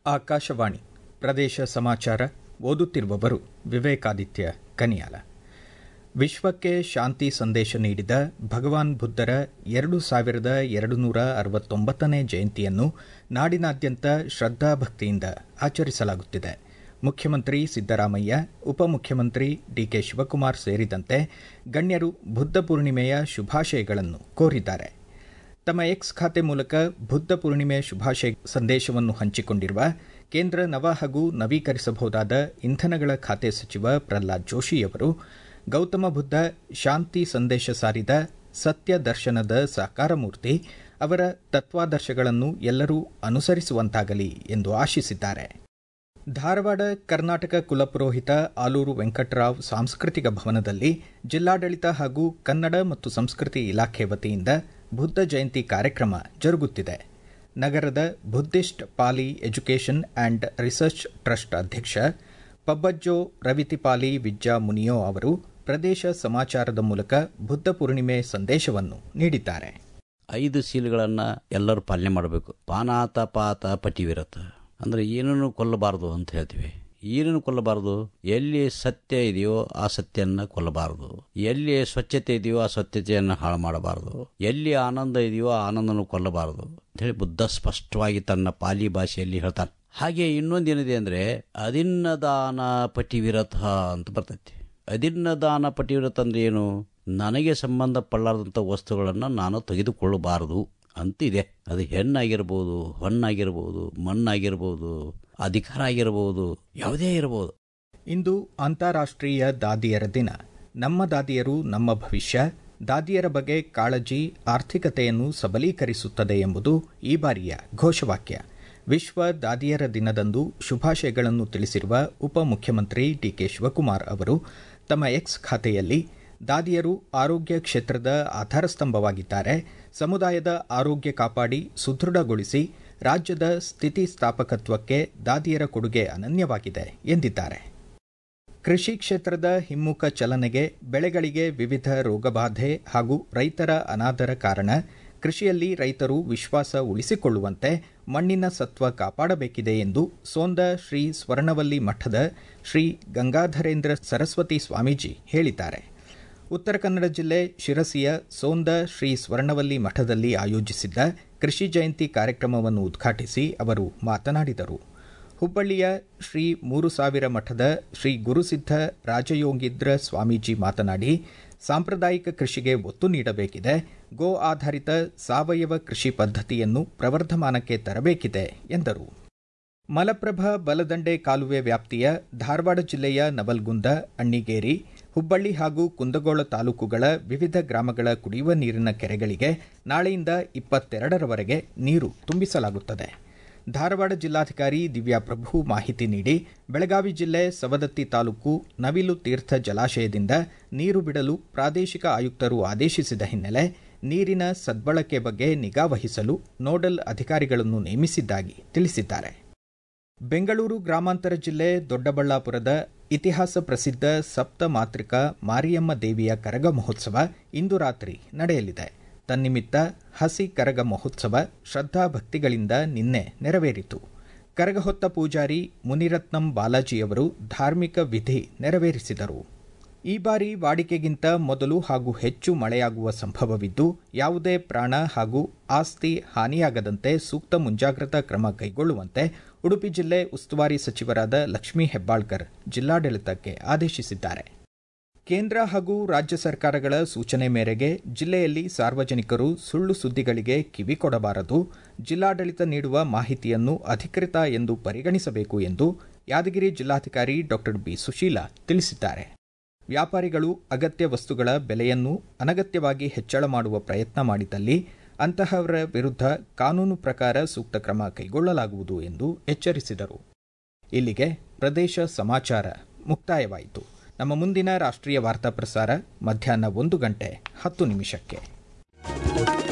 ಆಕಾಶವಾಣಿ ಪ್ರದೇಶ ಸಮಾಚಾರ ಓದುತ್ತಿರುವವರು ವಿವೇಕಾದಿತ್ಯ ಕನಿಯಾಲ ವಿಶ್ವಕ್ಕೆ ಶಾಂತಿ ಸಂದೇಶ ನೀಡಿದ ಭಗವಾನ್ ಬುದ್ಧರ ಎರಡು ಸಾವಿರದ ಎರಡು ನೂರ ಅರವತ್ತೊಂಬತ್ತನೇ ಜಯಂತಿಯನ್ನು ನಾಡಿನಾದ್ಯಂತ ಶ್ರದ್ದಾಭಕ್ತಿಯಿಂದ ಆಚರಿಸಲಾಗುತ್ತಿದೆ ಮುಖ್ಯಮಂತ್ರಿ ಸಿದ್ದರಾಮಯ್ಯ ಉಪಮುಖ್ಯಮಂತ್ರಿ ಡಿಕೆ ಶಿವಕುಮಾರ್ ಸೇರಿದಂತೆ ಗಣ್ಯರು ಬುದ್ಧ ಪೂರ್ಣಿಮೆಯ ಶುಭಾಶಯಗಳನ್ನು ಕೋರಿದ್ದಾರೆ ತಮ್ಮ ಎಕ್ಸ್ ಖಾತೆ ಮೂಲಕ ಬುದ್ಧ ಪೂರ್ಣಿಮೆ ಶುಭಾಶಯ ಸಂದೇಶವನ್ನು ಹಂಚಿಕೊಂಡಿರುವ ಕೇಂದ್ರ ನವ ಹಾಗೂ ನವೀಕರಿಸಬಹುದಾದ ಇಂಧನಗಳ ಖಾತೆ ಸಚಿವ ಪ್ರಹ್ಲಾದ್ ಜೋಶಿಯವರು ಗೌತಮ ಬುದ್ಧ ಶಾಂತಿ ಸಂದೇಶ ಸಾರಿದ ಸತ್ಯ ದರ್ಶನದ ಸಾಕಾರ ಮೂರ್ತಿ ಅವರ ತತ್ವಾದರ್ಶಗಳನ್ನು ಎಲ್ಲರೂ ಅನುಸರಿಸುವಂತಾಗಲಿ ಎಂದು ಆಶಿಸಿದ್ದಾರೆ ಧಾರವಾಡ ಕರ್ನಾಟಕ ಕುಲಪುರೋಹಿತ ಆಲೂರು ವೆಂಕಟರಾವ್ ಸಾಂಸ್ಕೃತಿಕ ಭವನದಲ್ಲಿ ಜಿಲ್ಲಾಡಳಿತ ಹಾಗೂ ಕನ್ನಡ ಮತ್ತು ಸಂಸ್ಕೃತಿ ಇಲಾಖೆ ವತಿಯಿಂದ ಬುದ್ಧ ಜಯಂತಿ ಕಾರ್ಯಕ್ರಮ ಜರುಗುತ್ತಿದೆ ನಗರದ Buddhist Pali education and research trust ಅಧ್ಯಕ್ಷ ಪಬ್ಬಜ್ಜೋ ರವಿತಿಪಾಲಿ ವಿಜ್ಜಾ ಮುನಿಯೋ ಅವರು ಪ್ರದೇಶ ಸಮಾಚಾರದ ಮೂಲಕ ಬುದ್ಧ ಪೂರ್ಣಿಮೆ ಸಂದೇಶವನ್ನು ನೀಡಿದ್ದಾರೆ ಐದು ಶೀಲಗಳನ್ನು ಎಲ್ಲರೂ ಪಾಲನೆ ಮಾಡಬೇಕು ಪಾನಾತ ಪಾತ ಪಟಿವಿರತ ಅಂದರೆ ಏನನ್ನು ಕೊಲ್ಲಬಾರದು ಅಂತ ಹೇಳ್ತೀವಿ ಏನನ್ನು ಕೊಲ್ಲಬಾರದು ಎಲ್ಲಿ ಸತ್ಯ ಇದೆಯೋ ಆ ಸತ್ಯನ ಕೊಲ್ಲಬಾರದು ಎಲ್ಲಿ ಸ್ವಚ್ಛತೆ ಇದೆಯೋ ಆ ಸ್ವಚ್ಛತೆಯನ್ನು ಹಾಳು ಮಾಡಬಾರದು ಎಲ್ಲಿ ಆನಂದ ಇದೆಯೋ ಆ ಆನಂದವನ್ನು ಕೊಲ್ಲಬಾರದು ಅಂತ ಹೇಳಿ ಬುದ್ಧ ಸ್ಪಷ್ಟವಾಗಿ ತನ್ನ ಪಾಲಿ ಭಾಷೆಯಲ್ಲಿ ಹೇಳ್ತಾನೆ ಹಾಗೆ ಇನ್ನೊಂದೇನಿದೆ ಅಂದರೆ ಅದಿನ್ನದಾನ ಪಟಿವಿರತ ಅಂತ ಬರ್ತೈತಿ ಅದಿನ್ನದಾನ ಪಟಿವಿರತ ಅಂದ್ರೆ ಏನು ನನಗೆ ಸಂಬಂಧಪಡಲಾರ್ದಂಥ ವಸ್ತುಗಳನ್ನು ನಾನು ತೆಗೆದುಕೊಳ್ಳಬಾರದು ಅಂತಿದೆ ಅದು ಹೆಣ್ಣಾಗಿರ್ಬೋದು ಹೊಣ್ಣಾಗಿರ್ಬೋದು ಮಣ್ಣಾಗಿರ್ಬೋದು ಅಧಿಕಾರ ಆಗಿರ್ಬೋದು ಯಾವುದೇ ಇರಬಹುದು ಇಂದು ಅಂತಾರಾಷ್ಟ್ರೀಯ ದಾದಿಯರ ದಿನ ನಮ್ಮ ದಾದಿಯರು ನಮ್ಮ ಭವಿಷ್ಯ ದಾದಿಯರ ಬಗ್ಗೆ ಕಾಳಜಿ ಆರ್ಥಿಕತೆಯನ್ನು ಸಬಲೀಕರಿಸುತ್ತದೆ ಎಂಬುದು ಈ ಬಾರಿಯ ಘೋಷವಾಕ್ಯ ವಿಶ್ವ ದಾದಿಯರ ದಿನದಂದು ಶುಭಾಶಯಗಳನ್ನು ತಿಳಿಸಿರುವ ಉಪಮುಖ್ಯಮಂತ್ರಿ ಡಿಕೆ ಶಿವಕುಮಾರ್ ಅವರು ತಮ್ಮ ಎಕ್ಸ್ ಖಾತೆಯಲ್ಲಿ ದಾದಿಯರು ಆರೋಗ್ಯ ಕ್ಷೇತ್ರದ ಆಧಾರಸ್ತಂಭವಾಗಿದ್ದಾರೆ ಸಮುದಾಯದ ಆರೋಗ್ಯ ಕಾಪಾಡಿ ಸುದೃಢಗೊಳಿಸಿ ರಾಜ್ಯದ ಸ್ಥಿತಿಸ್ಥಾಪಕತ್ವಕ್ಕೆ ದಾದಿಯರ ಕೊಡುಗೆ ಅನನ್ಯವಾಗಿದೆ ಎಂದಿದ್ದಾರೆ ಕೃಷಿ ಕ್ಷೇತ್ರದ ಹಿಮ್ಮುಖ ಚಲನೆಗೆ ಬೆಳೆಗಳಿಗೆ ವಿವಿಧ ರೋಗಬಾಧೆ ಹಾಗೂ ರೈತರ ಅನಾದರ ಕಾರಣ ಕೃಷಿಯಲ್ಲಿ ರೈತರು ವಿಶ್ವಾಸ ಉಳಿಸಿಕೊಳ್ಳುವಂತೆ ಮಣ್ಣಿನ ಸತ್ವ ಕಾಪಾಡಬೇಕಿದೆ ಎಂದು ಸೋಂದ ಶ್ರೀ ಸ್ವರ್ಣವಲ್ಲಿ ಮಠದ ಶ್ರೀ ಗಂಗಾಧರೇಂದ್ರ ಸರಸ್ವತಿ ಸ್ವಾಮೀಜಿ ಹೇಳಿದ್ದಾರೆ ಉತ್ತರ ಕನ್ನಡ ಜಿಲ್ಲೆ ಶಿರಸಿಯ ಸೋಂದ ಶ್ರೀ ಸ್ವರ್ಣವಲ್ಲಿ ಮಠದಲ್ಲಿ ಆಯೋಜಿಸಿದ್ದ ಕೃಷಿ ಜಯಂತಿ ಕಾರ್ಯಕ್ರಮವನ್ನು ಉದ್ಘಾಟಿಸಿ ಅವರು ಮಾತನಾಡಿದರು ಹುಬ್ಬಳ್ಳಿಯ ಶ್ರೀ ಮೂರು ಸಾವಿರ ಮಠದ ಶ್ರೀ ಗುರುಸಿದ್ಧ ರಾಜಯೋಗಿದ್ರ ಸ್ವಾಮೀಜಿ ಮಾತನಾಡಿ ಸಾಂಪ್ರದಾಯಿಕ ಕೃಷಿಗೆ ಒತ್ತು ನೀಡಬೇಕಿದೆ ಗೋ ಆಧಾರಿತ ಸಾವಯವ ಕೃಷಿ ಪದ್ಧತಿಯನ್ನು ಪ್ರವರ್ಧಮಾನಕ್ಕೆ ತರಬೇಕಿದೆ ಎಂದರು ಮಲಪ್ರಭಾ ಬಲದಂಡೆ ಕಾಲುವೆ ವ್ಯಾಪ್ತಿಯ ಧಾರವಾಡ ಜಿಲ್ಲೆಯ ನವಲ್ಗುಂದ ಅಣ್ಣಿಗೇರಿ ಹುಬ್ಬಳ್ಳಿ ಹಾಗೂ ಕುಂದಗೋಳ ತಾಲೂಕುಗಳ ವಿವಿಧ ಗ್ರಾಮಗಳ ಕುಡಿಯುವ ನೀರಿನ ಕೆರೆಗಳಿಗೆ ನಾಳೆಯಿಂದ ಇಪ್ಪತ್ತೆರಡರವರೆಗೆ ನೀರು ತುಂಬಿಸಲಾಗುತ್ತದೆ ಧಾರವಾಡ ಜಿಲ್ಲಾಧಿಕಾರಿ ದಿವ್ಯಾ ಪ್ರಭು ಮಾಹಿತಿ ನೀಡಿ ಬೆಳಗಾವಿ ಜಿಲ್ಲೆ ಸವದತ್ತಿ ತಾಲೂಕು ನವಿಲು ತೀರ್ಥ ಜಲಾಶಯದಿಂದ ನೀರು ಬಿಡಲು ಪ್ರಾದೇಶಿಕ ಆಯುಕ್ತರು ಆದೇಶಿಸಿದ ಹಿನ್ನೆಲೆ ನೀರಿನ ಸದ್ಬಳಕೆ ಬಗ್ಗೆ ನಿಗಾ ವಹಿಸಲು ನೋಡಲ್ ಅಧಿಕಾರಿಗಳನ್ನು ನೇಮಿಸಿದ್ದಾಗಿ ತಿಳಿಸಿದ್ದಾರೆ ಬೆಂಗಳೂರು ಗ್ರಾಮಾಂತರ ಜಿಲ್ಲೆ ದೊಡ್ಡಬಳ್ಳಾಪುರದ ಇತಿಹಾಸ ಪ್ರಸಿದ್ಧ ಸಪ್ತ ಮಾತೃಕಾ ಮಾರಿಯಮ್ಮ ದೇವಿಯ ಕರಗ ಮಹೋತ್ಸವ ಇಂದು ರಾತ್ರಿ ನಡೆಯಲಿದೆ ತನ್ನಿಮಿತ್ತ ಹಸಿ ಕರಗ ಮಹೋತ್ಸವ ಶ್ರದ್ಧಾಭಕ್ತಿಗಳಿಂದ ನಿನ್ನೆ ನೆರವೇರಿತು ಕರಗ ಹೊತ್ತ ಪೂಜಾರಿ ಮುನಿರತ್ನಂ ಬಾಲಾಜಿಯವರು ಧಾರ್ಮಿಕ ವಿಧಿ ನೆರವೇರಿಸಿದರು ಈ ಬಾರಿ ವಾಡಿಕೆಗಿಂತ ಮೊದಲು ಹಾಗೂ ಹೆಚ್ಚು ಮಳೆಯಾಗುವ ಸಂಭವವಿದ್ದು ಯಾವುದೇ ಪ್ರಾಣ ಹಾಗೂ ಆಸ್ತಿ ಹಾನಿಯಾಗದಂತೆ ಸೂಕ್ತ ಮುಂಜಾಗ್ರತಾ ಕ್ರಮ ಕೈಗೊಳ್ಳುವಂತೆ ಉಡುಪಿ ಜಿಲ್ಲೆ ಉಸ್ತುವಾರಿ ಸಚಿವರಾದ ಲಕ್ಷ್ಮೀ ಹೆಬ್ಬಾಳ್ಕರ್ ಜಿಲ್ಲಾಡಳಿತಕ್ಕೆ ಆದೇಶಿಸಿದ್ದಾರೆ ಕೇಂದ್ರ ಹಾಗೂ ರಾಜ್ಯ ಸರ್ಕಾರಗಳ ಸೂಚನೆ ಮೇರೆಗೆ ಜಿಲ್ಲೆಯಲ್ಲಿ ಸಾರ್ವಜನಿಕರು ಸುಳ್ಳು ಸುದ್ದಿಗಳಿಗೆ ಕಿವಿ ಕೊಡಬಾರದು ಜಿಲ್ಲಾಡಳಿತ ನೀಡುವ ಮಾಹಿತಿಯನ್ನು ಅಧಿಕೃತ ಎಂದು ಪರಿಗಣಿಸಬೇಕು ಎಂದು ಯಾದಗಿರಿ ಜಿಲ್ಲಾಧಿಕಾರಿ ಡಾ ಬಿ ಸುಶೀಲಾ ತಿಳಿಸಿದ್ದಾರೆ ವ್ಯಾಪಾರಿಗಳು ಅಗತ್ಯ ವಸ್ತುಗಳ ಬೆಲೆಯನ್ನು ಅನಗತ್ಯವಾಗಿ ಹೆಚ್ಚಳ ಮಾಡುವ ಪ್ರಯತ್ನ ಮಾಡಿದಲ್ಲಿ ಅಂತಹವರ ವಿರುದ್ಧ ಕಾನೂನು ಪ್ರಕಾರ ಸೂಕ್ತ ಕ್ರಮ ಕೈಗೊಳ್ಳಲಾಗುವುದು ಎಂದು ಎಚ್ಚರಿಸಿದರು ಇಲ್ಲಿಗೆ ಪ್ರದೇಶ ಸಮಾಚಾರ ಮುಕ್ತಾಯವಾಯಿತು ನಮ್ಮ ಮುಂದಿನ ರಾಷ್ಟ್ರೀಯ ವಾರ್ತಾ ಪ್ರಸಾರ ಮಧ್ಯಾಹ್ನ ಒಂದು ಗಂಟೆ ಹತ್ತು ನಿಮಿಷಕ್ಕೆ